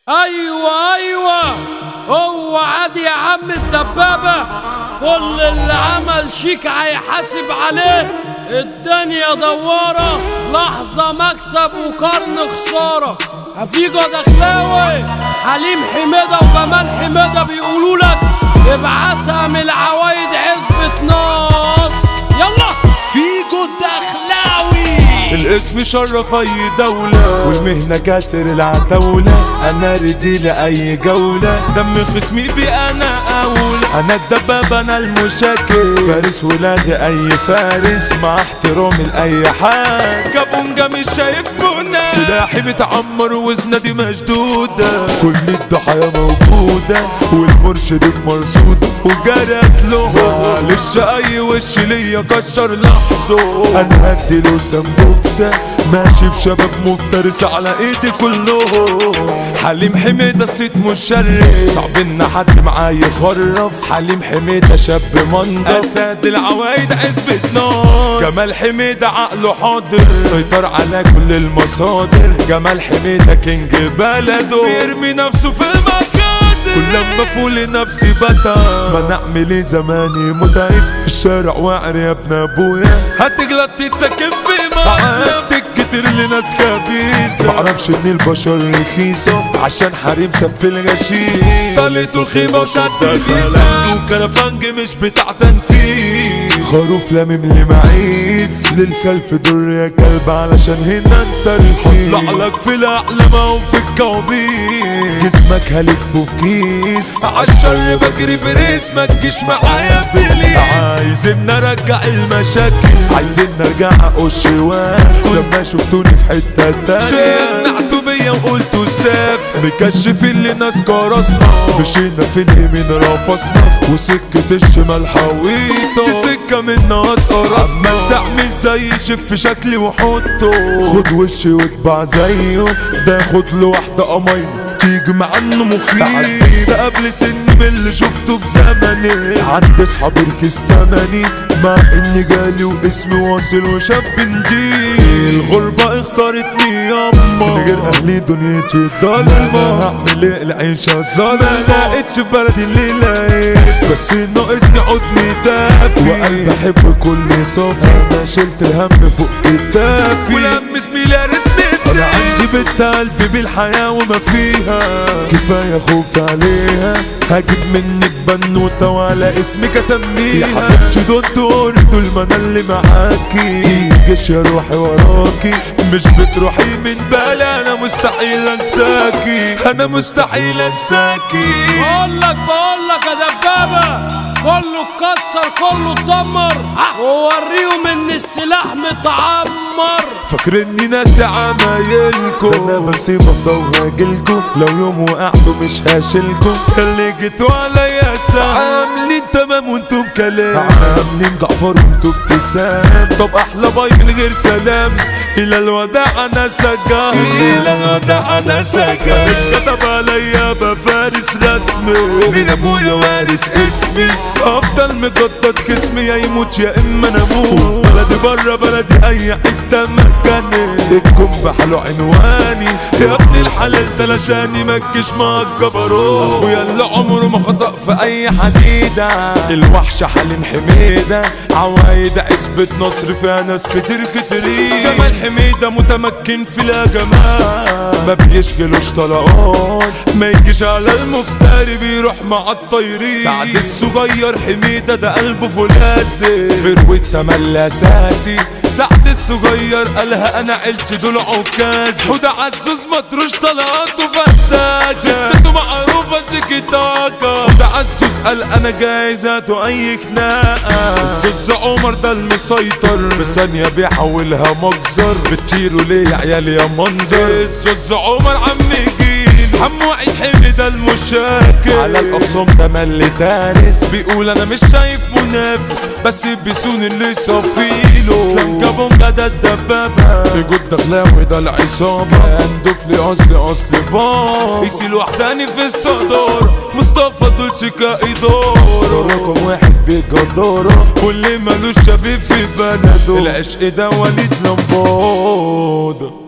ايوه ايوه هو عادي يا عم الدبابة كل اللي عمل شيك هيحاسب عليه الدنيا دوارة لحظة مكسب وقرن خسارة هفيجو دخلاوي حليم حميدة وجمال حميدة بيقولوا لك ابعتها من العوايد عزبة ناس يلا فيجو الدخلاوي الاسم شرف اي دولة والمهنة كاسر العتاولة انا رجيل اي جولة دم خصمي بي انا اولى انا الدباب انا المشاكل فارس ولاد اي فارس مع احترامي لاي حد كابونجا مش شايف بنا سلاحي متعمر وزنادي مشدودة كل الضحايا موجودة والمرشد مرصود وجرت له معلش اي وش ليا كشر لحظه انا هديله سمبوكسة ماشي بشباب مفترس على ايدي كلهم حليم حميدة الصيت مشرف صعب ان حد معاه يخرف حليم حميدة شاب منضف اسد العوايد عزبة نار جمال حميدة عقله حاضر سيطر على كل المصادر جمال حميدة كينج بلده بيرمي نفسه في المكان كل لما فول نفسي بتا ما نعمل ايه زماني متعب الشارع واعر يا ابن ابويا هتغلط تتسكن في مصر كتير لناس خبيثة معرفش ان البشر رخيصة عشان حريم سف الغشيم طليته الخيمة وشد الخيسة وكرفنج مش بتاع تنفيذ خروف لامم لي معيز للكلف دور يا كلب علشان هنا انت رخيص هطلع لك في الاعلى وفي الكوابيس جسمك هلفه في كيس عالشر بجري بريس ما تجيش معايا بليس عايز ان ارجع المشاكل عايز ان ارجع اقش واكل لما شفتوني في حته تانية شنعتوا بيا وقلتوا ساف مكشفين لناس كرسنا مشينا في اليمين رفصنا وسكة الشمال حويطة دي سكة منا اتقرصنا عمال تعمل زي شف شكلي وحطه خد وشي واتبع زيه ده خد له واحدة قمية تيجي مع انه مخيف قبل سن من اللي شفته في زمني عند اصحابي رخيص تمني مع اني جالي واسمي واصل وشاب نضيف الغربة اختارتني ياما من غير اهلي دنيتي ضلمة هعمل ايه العيشة ظلمة ما لقيتش في بلدي اللي لقيت بس ناقصني عدني دافي وقلبي احب كل صافي انا شلت الهم فوق كتافي ولم زميلي يا ريتني انا عندي بنت قلبي بالحياة وما فيها كفاية خوف عليها هجيب منك بنوتة وعلى اسمك اسميها يا حبيبتي دونت وري طول ما انا اللي معاكي في جيش يا روحي وراكي مش بتروحي من بالي انا مستحيل انساكي انا مستحيل انساكي بقول لك بقول لك يا دبابة كله اتكسر كله اتدمر ووريهم ان السلاح متعمر فاكرني ناسي عمايلكم ده انا بسيب افضل واجيلكم لو يوم وقعتوا مش هاشيلكم اللي جيتوا عليا ساعة عاملين تمام وانتم بكلام عاملين جعفر وانتم ابتسام طب احلى باي من غير سلام الى الوداع انا سجا الى الوداع انا سجا كتب عليا بفارس رسمي من ابويا وارث اسمي افضل مجدد جسمي يا يموت يا اما انا اموت بلدي بره بلدي اي حته مكاني الكم بحلو عنواني يا ابن الحلال ده لشاني ما تجيش مع الجبروت اخويا اللي عمره ما خطأ في اي حديده الوحش حليم حميده عوايد عزبة نصر فيها ناس كتير كتيرين جمال حميده متمكن في الهجمات ما بيشغلوش طلقات ما يجيش على المفتري بيروح مع الطايرين سعد الصغير حميده ده قلبه فولاذي فروة تملي اساسي سعد الصغير قالها انا عيلتي دول عكاز حوده عزوز مطروش طلقاته فتاكه خدته معروفه تيكي تاكا حوده عزوز قال انا جايز هاتوا اي خناقه الزوز عمر ده المسيطر في ثانيه بيحولها مجزر بتطيروا ليه يا عيال يا منظر الزوز عمر عم جيل حمو عيد حمي ده المشاكل على الاقسام ده ملي دارس بيقول انا مش شايف منافس بس بيسون اللي صفيله اسلام كابونجا ده الدبابه في جود دخلاوي ده العصابه اندوف لي اصلي اصلي باص يسيل وحداني في الصدارة مصطفى دول شكا اداره رقم واحد بجداره واللي ملوش شبيه في بلده العشق ده وليد لمبادة